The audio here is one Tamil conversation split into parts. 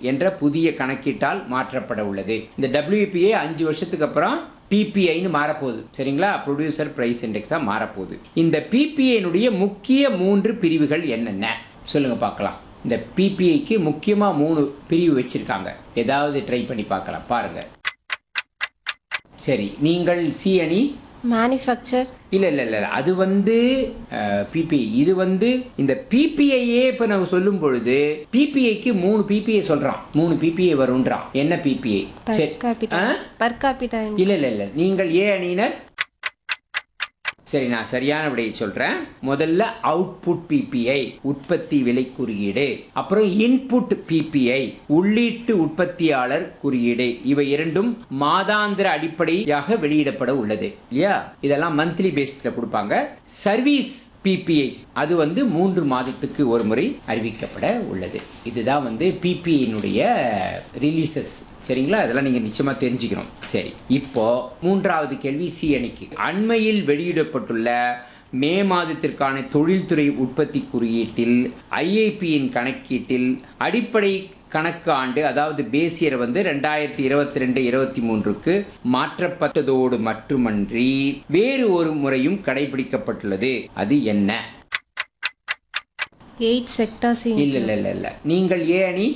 என்ற புதிய கணக்கீட்டால் மாற்றப்பட உள்ளது இந்த டபிள்யூபிஏ அஞ்சு வருஷத்துக்கு அப்புறம் பிபிஐன்னு மாறப்போகுது சரிங்களா ப்ரொடியூசர் பிரைஸ் இண்டெக்ஸாக மாறப்போகுது இந்த பிபிஐனுடைய முக்கிய மூன்று பிரிவுகள் என்னென்ன சொல்லுங்க பார்க்கலாம் இந்த பிபிஐக்கு முக்கியமாக மூணு பிரிவு வச்சிருக்காங்க ஏதாவது ட்ரை பண்ணி பார்க்கலாம் பாருங்க சரி நீங்கள் சி அணி மேனுஃபேக்சர் இல்லை இல்லை இல்லை அது வந்து பிபிஐ இது வந்து இந்த பிபிஐயே இப்போ நம்ம சொல்லும் பொழுது பிபிஐக்கு மூணு பிபிஐ சொல்கிறான் மூணு பிபிஐ வரும்ன்றான் என்ன பிபிஐ பர் சரி கேபிட்டா ஆ? பர் கேபிட்டா இல்லை இல்லை இல்லை நீங்கள் ஏ அணியினர் சரி நான் சரியான விடையை சொல்கிறேன் முதல்ல அவுட்புட் பிபிஐ உற்பத்தி விலை குறியீடு அப்புறம் இன்புட் பிபிஐ உள்ளீட்டு உற்பத்தியாளர் குறியீடு இவை இரண்டும் மாதாந்திர அடிப்படையாக வெளியிடப்பட உள்ளது இல்லையா இதெல்லாம் மந்த்லி பேசிஸில் கொடுப்பாங்க சர்வீஸ் பிபிஐ அது வந்து மூன்று மாதத்துக்கு ஒரு முறை அறிவிக்கப்பட உள்ளது இதுதான் வந்து பிபிஐனுடைய ரிலீசஸ் சரிங்களா இதெல்லாம் நீங்கள் நிச்சயமாக தெரிஞ்சுக்கணும் சரி இப்போ மூன்றாவது கேள்வி சி அணிக்கு அண்மையில் வெளியிடப்பட்டுள்ள மே மாதத்திற்கான தொழில்துறை உற்பத்தி குறியீட்டில் ஐஐபியின் கணக்கீட்டில் அடிப்படை கணக்கு ஆண்டு அதாவது பேசியர் வந்து ரெண்டாயிரத்தி இருபத்தி ரெண்டு இருபத்தி மூன்றுக்கு மாற்றப்பட்டதோடு மட்டுமன்றி வேறு ஒரு முறையும் கடைபிடிக்கப்பட்டுள்ளது அது என்ன எயிட் செக்டார்ஸ் இல்ல இல்ல இல்ல இல்ல நீங்கள் ஏ அணி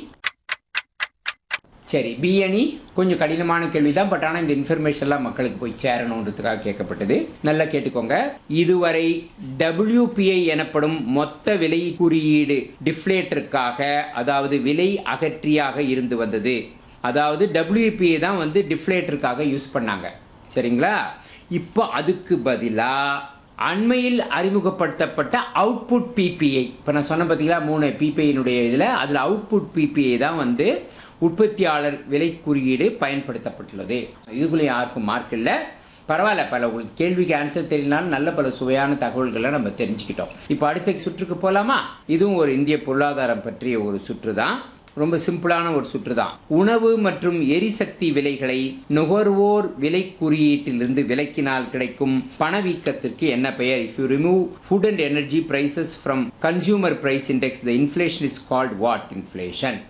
சரி பி அணி கொஞ்சம் கடினமான கேள்வி தான் பட் ஆனால் இந்த இன்ஃபர்மேஷன்லாம் மக்களுக்கு போய் சேரணுன்றதுக்காக கேட்கப்பட்டது நல்லா கேட்டுக்கோங்க இதுவரை WPI எனப்படும் மொத்த விலை குறியீடு டிஃப்ளேட்டருக்காக அதாவது விலை அகற்றியாக இருந்து வந்தது அதாவது WPI தான் வந்து டிஃப்ளேட்டருக்காக யூஸ் பண்ணாங்க சரிங்களா இப்போ அதுக்கு பதிலாக அண்மையில் அறிமுகப்படுத்தப்பட்ட அவுட்புட் பிபிஐ இப்போ நான் சொன்ன பார்த்தீங்களா மூணு பிபிஐனுடைய இதில் அதில் அவுட்புட் பிபிஐ தான் வந்து உற்பத்தியாளர் விலை குறியீடு பயன்படுத்தப்பட்டுள்ளது இதுக்குள்ளே யாருக்கும் மார்க் இல்லை பரவாயில்ல பல உங்களுக்கு கேள்விக்கு ஆன்சர் தெரியலனாலும் நல்ல பல சுவையான தகவல்களை நம்ம தெரிஞ்சுக்கிட்டோம் இப்போ அடுத்த சுற்றுக்கு போகலாமா இதுவும் ஒரு இந்திய பொருளாதாரம் பற்றிய ஒரு சுற்று தான் ரொம்ப சிம்பிளான ஒரு சுற்று தான் உணவு மற்றும் எரிசக்தி விலைகளை நுகர்வோர் விலை குறியீட்டிலிருந்து விலக்கினால் கிடைக்கும் பணவீக்கத்திற்கு என்ன பெயர் if you remove food and energy prices from consumer price index the inflation is called what inflation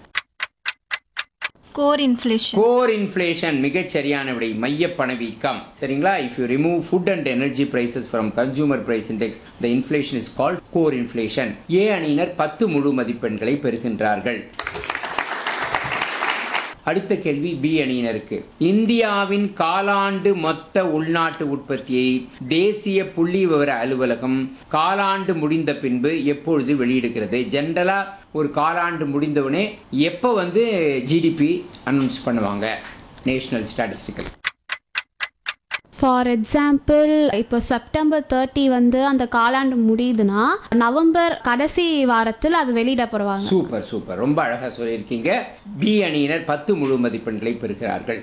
core inflation core inflation மிகச் சரியான விடை மைய பணவீக்கம் சரிங்களா if you remove food and energy prices from consumer price index the inflation is called core inflation A அணியினர் பத்து முழு மதிப்பெண்களை பெறுகின்றார்கள் அடுத்த கேள்வி பி அணியினருக்கு இந்தியாவின் காலாண்டு மொத்த உள்நாட்டு உற்பத்தியை தேசிய புள்ளி விவர அலுவலகம் காலாண்டு முடிந்த பின்பு எப்பொழுது வெளியிடுகிறது ஜென்ரலா ஒரு காலாண்டு முடிந்தவுடனே எப்போ வந்து ஜிடிபி அனௌன்ஸ் பண்ணுவாங்க நேஷனல் ஸ்டாட்டிஸ்டிக்கல் ஃபார் எக்ஸாம்பிள் இப்போ செப்டம்பர் தேர்ட்டி வந்து அந்த காலாண்டு முடியுதுன்னா நவம்பர் கடைசி வாரத்தில் அது வெளியிடப்படுவாங்க சூப்பர் சூப்பர் ரொம்ப அழகாக சொல்லியிருக்கீங்க பி அணியினர் பத்து முழு மதிப்பெண்களை பெறுகிறார்கள்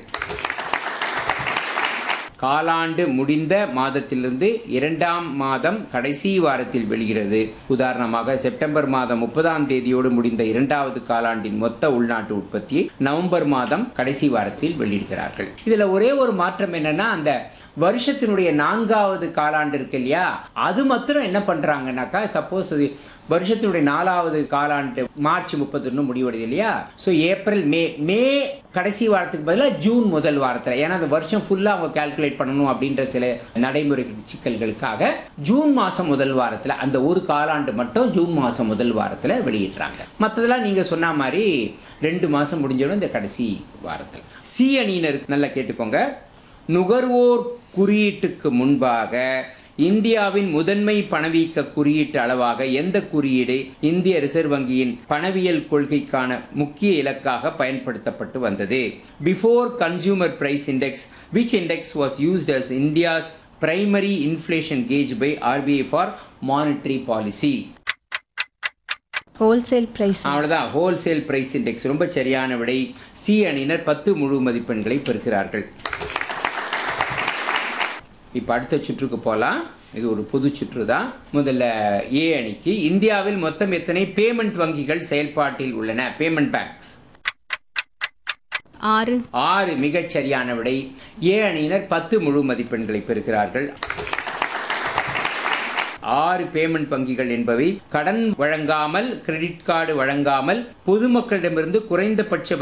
காலாண்டு முடிந்த மாதத்திலிருந்து இரண்டாம் மாதம் கடைசி வாரத்தில் வெளிகிறது உதாரணமாக செப்டம்பர் மாதம் முப்பதாம் தேதியோடு முடிந்த இரண்டாவது காலாண்டின் மொத்த உள்நாட்டு உற்பத்தியை நவம்பர் மாதம் கடைசி வாரத்தில் வெளியிடுகிறார்கள் இதுல ஒரே ஒரு மாற்றம் என்னன்னா அந்த வருஷத்தினுடைய நான்காவது காலாண்டு இருக்கு இல்லையா அது மாத்திரம் என்ன பண்றாங்கன்னாக்கா சப்போஸ் அது வருஷத்தினுடைய நாலாவது காலாண்டு மார்ச் முப்பத்தொன்று முடிவடையுது இல்லையா ஸோ ஏப்ரல் மே மே கடைசி வாரத்துக்கு பதிலாக ஜூன் முதல் வாரத்தில் ஏன்னா அந்த வருஷம் ஃபுல்லாக அவங்க கால்குலேட் பண்ணணும் அப்படின்ற சில நடைமுறை சிக்கல்களுக்காக ஜூன் மாதம் முதல் வாரத்தில் அந்த ஒரு காலாண்டு மட்டும் ஜூன் மாதம் முதல் வாரத்தில் வெளியிடுறாங்க மற்றதெல்லாம் நீங்கள் சொன்ன மாதிரி ரெண்டு மாதம் முடிஞ்சிடும் இந்த கடைசி வாரத்தில் சி அணியினருக்கு நல்லா கேட்டுக்கோங்க நுகர்வோர் குறியீட்டுக்கு முன்பாக இந்தியாவின் முதன்மை பணவீக்க குறியீட்டு அளவாக எந்த குறியீடு இந்திய ரிசர்வ் வங்கியின் பணவியல் கொள்கைக்கான முக்கிய இலக்காக பயன்படுத்தப்பட்டு வந்தது before consumer price index which index was used as India's primary inflation gauge by RBI for monetary policy wholesale price அவ்வளவுதான் ஹோல்சேல் பிரைஸ் இண்டெக்ஸ் ரொம்ப சரியான விடை சி அணியினர் பத்து முழு மதிப்பெண்களை பெறுகிறார்கள் இப்போ அடுத்த சுற்றுக்கு போகலாம் இது ஒரு பொது சுற்று தான் முதல்ல ஏ அணிக்கு இந்தியாவில் மொத்தம் எத்தனை பேமெண்ட் வங்கிகள் செயல்பாட்டில் உள்ளன பேமெண்ட் பேங்க்ஸ் ஆறு ஆறு மிகச் சரியான விடை ஏ அணியினர் பத்து முழு மதிப்பெண்களை பெறுகிறார்கள் ஆறு பேமெண்ட் வங்கிகள் என்பவை கடன் வழங்காமல் கிரெடிட் கார்டு வழங்காமல் பொதுமக்களிடமிருந்து குறைந்தபட்ச